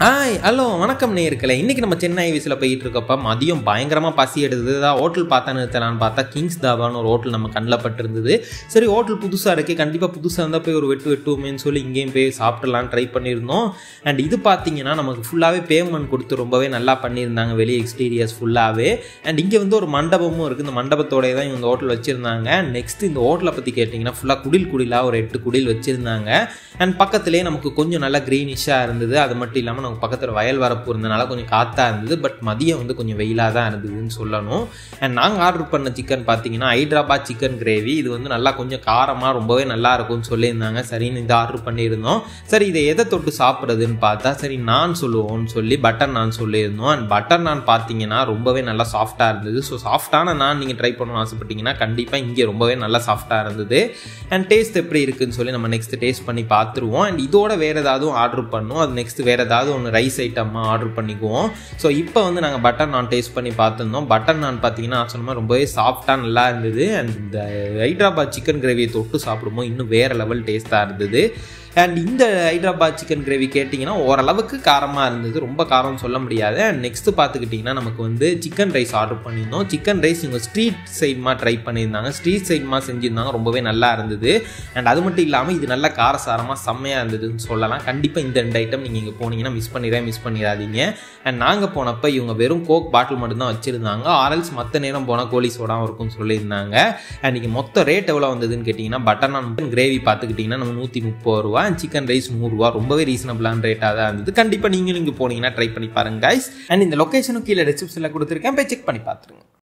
hi hello வணக்கம் நேயர்களே இன்னைக்கு நம்ம சென்னை ஐவிஸில் போயிட்டு இருக்கப்ப மதியம் பயங்கரமாக பசி எடுத்தது தான் ஹோட்டல் பார்த்தா நிறுத்தலான்னு பார்த்தா கிங்ஸ் தாபான்னு ஒரு ஹோட்டல் நம்ம கண்ணில் பட்டிருந்தது சரி ஹோட்டல் புதுசாக இருக்குது கண்டிப்பாக புதுசாக இருந்தால் போய் ஒரு வெட்டு வெட்டுவோமேன்னு சொல்லி இங்கேயும் போய் சாப்பிடலாம் ட்ரை பண்ணியிருந்தோம் அண்ட் இது பார்த்தீங்கன்னா நமக்கு ஃபுல்லாகவே பேமெண்ட் கொடுத்து ரொம்பவே நல்லா பண்ணியிருந்தாங்க வெளியே எக்ஸ்டீரியர்ஸ் ஃபுல்லாகவே அண்ட் இங்கே வந்து ஒரு மண்டபமும் இருக்குது இந்த மண்டபத்தோடய தான் இந்த ஹோட்டல் வச்சுருந்தாங்க நெக்ஸ்ட் இந்த ஹோட்டலை பற்றி கேட்டிங்கன்னா ஃபுல்லாக குடில் குடிலாக ஒரு எட்டு குடில் வச்சுருந்தாங்க அண்ட் பக்கத்துலேயே நமக்கு கொஞ்சம் நல்லா க்ரீனிஷாக இருந்தது அது மட்டும் இல்லாமல் நமக்கு பக்கத்தில் வயல் வரப்பு இருந்தனால கொஞ்சம் காற்றா இருந்தது பட் மதியம் வந்து கொஞ்சம் வெயிலாக தான் இருந்ததுன்னு சொல்லணும் அண்ட் நாங்கள் ஆர்டர் பண்ண சிக்கன் பார்த்தீங்கன்னா ஹைதராபாத் சிக்கன் கிரேவி இது வந்து நல்லா கொஞ்சம் காரமாக ரொம்பவே நல்லா இருக்கும்னு சொல்லியிருந்தாங்க சரின்னு இதை ஆர்டர் பண்ணியிருந்தோம் சரி இதை எதை தொட்டு சாப்பிட்றதுன்னு பார்த்தா சரி நான் சொல்லுவோம்னு சொல்லி பட்டர் நான் சொல்லியிருந்தோம் அண்ட் பட்டர் நான் பார்த்தீங்கன்னா ரொம்பவே நல்லா சாஃப்டாக இருந்தது ஸோ சாஃப்டான நான் நீங்கள் ட்ரை பண்ணணும்னு ஆசைப்பட்டீங்கன்னா கண்டிப்பாக இங்கே ரொம்பவே நல்லா சாஃப்டாக இருந்தது அண்ட் டேஸ்ட் எப்படி இருக்குன்னு சொல்லி நம்ம நெக்ஸ்ட் டேஸ்ட் பண்ணி பார்த்துருவோம் அண்ட் இதோட வேறு ஏதாவது ஆர்டர் பண்ணும் அது நெக்ஸ்ட் வேறு ஏதாவது ஒன்று ரைஸ் ஐட்டமாக ஆர்டர் பண்ணிக்குவோம் ஸோ இப்போ வந்து நாங்கள் பட்டர் நான் டேஸ்ட் பண்ணி பார்த்துருந்தோம் பட்டர் நான் பார்த்தீங்கன்னா சொன்ன மாதிரி ரொம்பவே சாஃப்டாக நல்லா இருந்தது அண்ட் இந்த ஹைதராபாத் சிக்கன் கிரேவியை தொட்டு சாப்பிடும்போது இன்னும் வேறு லெவல் டேஸ்ட்டாக இருந்தது அண்ட் இந்த ஹைதராபாத் சிக்கன் கிரேவி கேட்டிங்கன்னா ஓரளவுக்கு காரமாக இருந்தது ரொம்ப காரம்னு சொல்ல முடியாது அண்ட் நெக்ஸ்ட் பார்த்துக்கிட்டிங்கன்னா நமக்கு வந்து சிக்கன் ரைஸ் ஆர்டர் பண்ணியிருந்தோம் சிக்கன் ரைஸ் இவங்க ஸ்ட்ரீட் சைட்மா ட்ரை பண்ணியிருந்தாங்க ஸ்ட்ரீட் சைட்மா செஞ்சுருந்தாங்க ரொம்பவே நல்லா இருந்தது அண்ட் அது மட்டும் இல்லாமல் இது நல்ல காரசாரமாக செம்மையாக இருந்ததுன்னு சொல்லலாம் கண்டிப்பாக இந்த ரெண்டு ஐட்டம் நீங்கள் இங்கே போனீங்கன்னா மிஸ் பண்ணிடவே மிஸ் பண்ணிடாதீங்க அண்ட் நாங்கள் போனப்போ இவங்க வெறும் கோக் பாட்டில் மட்டும்தான் வச்சுருந்தாங்க ஆரல்ஸ் மற்ற நேரம் போனால் கோழி சோடாவும் இருக்கும்னு சொல்லியிருந்தாங்க அண்ட் இங்கே மொத்த ரேட் எவ்வளோ வந்ததுன்னு கேட்டிங்கன்னா பட்டர் நான் கிரேவி பார்த்துக்கிட்டிங்கன்னா நம்ம நூற்றி முப்பது ரூபா அண்ட் சிக்கன் ரைஸ் நூறுரூவா ரொம்பவே ரீசனபிளான ரேட்டாக தான் இருந்தது கண்டிப்பாக நீங்களும் இங்கே போனீங்கன்னா ட்ரை பண்ணி பாருங்க கைஸ் அண்ட் இந்த லொக்கேஷனுக்கு கீழே டிஸ்கிரிப்ஷனில் கொடுத்துருக்கேன் போய் செக் பண்ணி பார்த்துருங்க